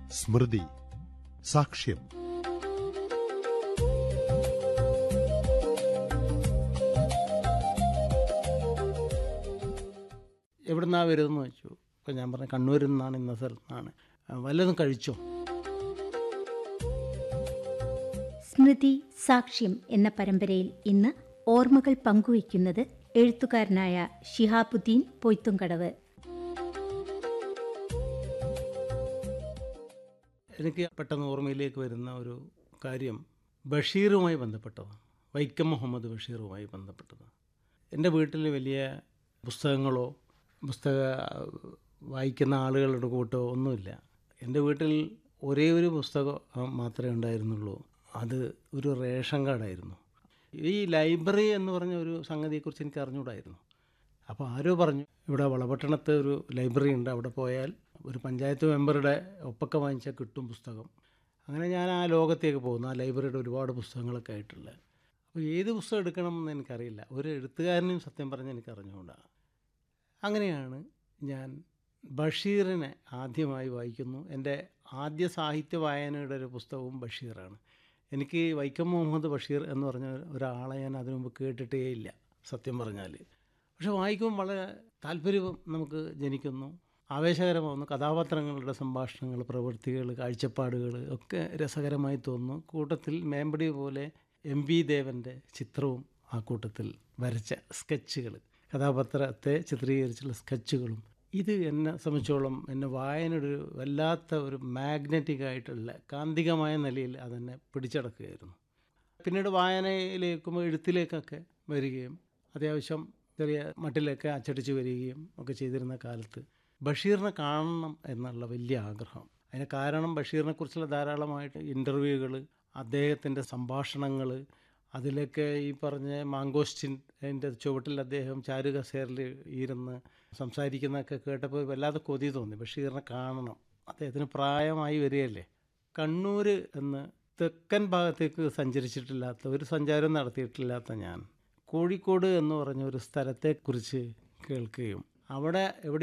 സ്മൃതി സാക്ഷ്യം എവിടുന്നാ വരുന്നതെന്ന് വെച്ചു അപ്പോൾ ഞാൻ പറഞ്ഞു കണ്ണൂരിൽ നിന്നാണ് ഇന്ന സ്ഥലത്ത് നിന്നാണ് "ആ, വല്ലതും കഴിച്ചോ സ്മൃതി സാക്ഷ്യം എന്ന പരമ്പരയിൽ ഇന്ന് ഓർമ്മകൾ പങ്കുവയ്ക്കുന്നത് എഴുത്തുകാരനായ ഷിഹാബുദ്ദീൻ പൊയ്ത്തുംകടവ് എനിക്ക് പെട്ടെന്ന് ഓർമ്മയിലേക്ക് വരുന്ന ഒരു കാര്യം ബഷീറുമായി ബന്ധപ്പെട്ടതാണ് വൈക്കം മുഹമ്മദ് ബഷീറുമായി ബന്ധപ്പെട്ടതാണ് എൻ്റെ വീട്ടിൽ വലിയ പുസ്തകങ്ങളോ പുസ്തക വായിക്കുന്ന ആളുകളുടെ കൂട്ടോ ഒന്നുമില്ല എൻ്റെ വീട്ടിൽ ഒരേ ഒരു പുസ്തകം ആ, മാത്രമേ ഉണ്ടായിരുന്നുള്ളൂ അത് ഒരു റേഷൻ കാർഡായിരുന്നു ഈ ലൈബ്രറി എന്ന് പറഞ്ഞ ഒരു സംഗതിയെക്കുറിച്ച് എനിക്ക് അറിഞ്ഞുകൂടായിരുന്നു അപ്പോൾ ആരോ പറഞ്ഞു ഇവിടെ വളപട്ടണത്ത് ഒരു ലൈബ്രറി ഉണ്ട് അവിടെ പോയാൽ ഒരു പഞ്ചായത്ത് മെമ്പറുടെ ഒപ്പൊക്കെ വാങ്ങിച്ചാൽ കിട്ടും പുസ്തകം അങ്ങനെ ഞാൻ ആ ലോകത്തേക്ക് പോകുന്നു ആ ലൈബ്രറിയുടെ ഒരുപാട് പുസ്തകങ്ങളൊക്കെ ആയിട്ടുള്ള അപ്പോൾ ഏത് പുസ്തകം എടുക്കണം എന്ന് എനിക്കറിയില്ല ഒരു എഴുത്തുകാരനും സത്യം പറഞ്ഞ് എനിക്ക് അറിഞ്ഞുകൂടാ അങ്ങനെയാണ് ഞാൻ ബഷീറിനെ ആദ്യമായി വായിക്കുന്നു എൻ്റെ ആദ്യ സാഹിത്യ വായനയുടെ ഒരു പുസ്തകവും ബഷീറാണ് എനിക്ക് വൈക്കം മുഹമ്മദ് ബഷീർ എന്ന് പറഞ്ഞ ഒരാളെ ഞാൻ അതിനു മുമ്പ് കേട്ടിട്ടേ ഇല്ല സത്യം പറഞ്ഞാൽ പക്ഷെ വായിക്കുമ്പോൾ വളരെ താല്പര്യം നമുക്ക് ജനിക്കുന്നു ആവേശകരമാവുന്നു കഥാപാത്രങ്ങളുടെ സംഭാഷണങ്ങൾ പ്രവൃത്തികൾ കാഴ്ചപ്പാടുകൾ ഒക്കെ രസകരമായി തോന്നുന്നു കൂട്ടത്തിൽ മേമ്പടി പോലെ എം വി ദേവൻ്റെ ചിത്രവും ആ കൂട്ടത്തിൽ വരച്ച സ്കെച്ചുകൾ കഥാപാത്രത്തെ ചിത്രീകരിച്ചുള്ള സ്കെച്ചുകളും ഇത് എന്നെ സംബന്ധിച്ചോളം എന്നെ വായനയുടെ ഒരു വല്ലാത്ത ഒരു മാഗ്നറ്റിക് ആയിട്ടുള്ള കാന്തികമായ നിലയിൽ അതെന്നെ പിടിച്ചടക്കുകയായിരുന്നു പിന്നീട് വായനയിലേക്കും എഴുത്തിലേക്കൊക്കെ വരികയും അത്യാവശ്യം ചെറിയ മട്ടിലൊക്കെ അച്ചടിച്ച് വരികയും ഒക്കെ ചെയ്തിരുന്ന കാലത്ത് ബഷീറിനെ കാണണം എന്നുള്ള വലിയ ആഗ്രഹം അതിന് കാരണം ബഷീറിനെ കുറിച്ചുള്ള ധാരാളമായിട്ട് ഇൻ്റർവ്യൂകൾ അദ്ദേഹത്തിൻ്റെ സംഭാഷണങ്ങൾ അതിലൊക്കെ ഈ പറഞ്ഞ മാങ്കോസ്റ്റിൻ അതിൻ്റെ ചുവട്ടിൽ അദ്ദേഹം ചാരുകസേറിൽ ഇരുന്ന് സംസാരിക്കുന്നതൊക്കെ കേട്ടപ്പോൾ വല്ലാതെ കൊതി തോന്നി ബഷീറിനെ കാണണം അദ്ദേഹത്തിന് പ്രായമായി വരികയല്ലേ കണ്ണൂർ എന്ന് തെക്കൻ ഭാഗത്തേക്ക് സഞ്ചരിച്ചിട്ടില്ലാത്ത ഒരു സഞ്ചാരം നടത്തിയിട്ടില്ലാത്ത ഞാൻ കോഴിക്കോട് എന്ന് പറഞ്ഞ ഒരു സ്ഥലത്തെക്കുറിച്ച് കേൾക്കുകയും അവിടെ എവിടെ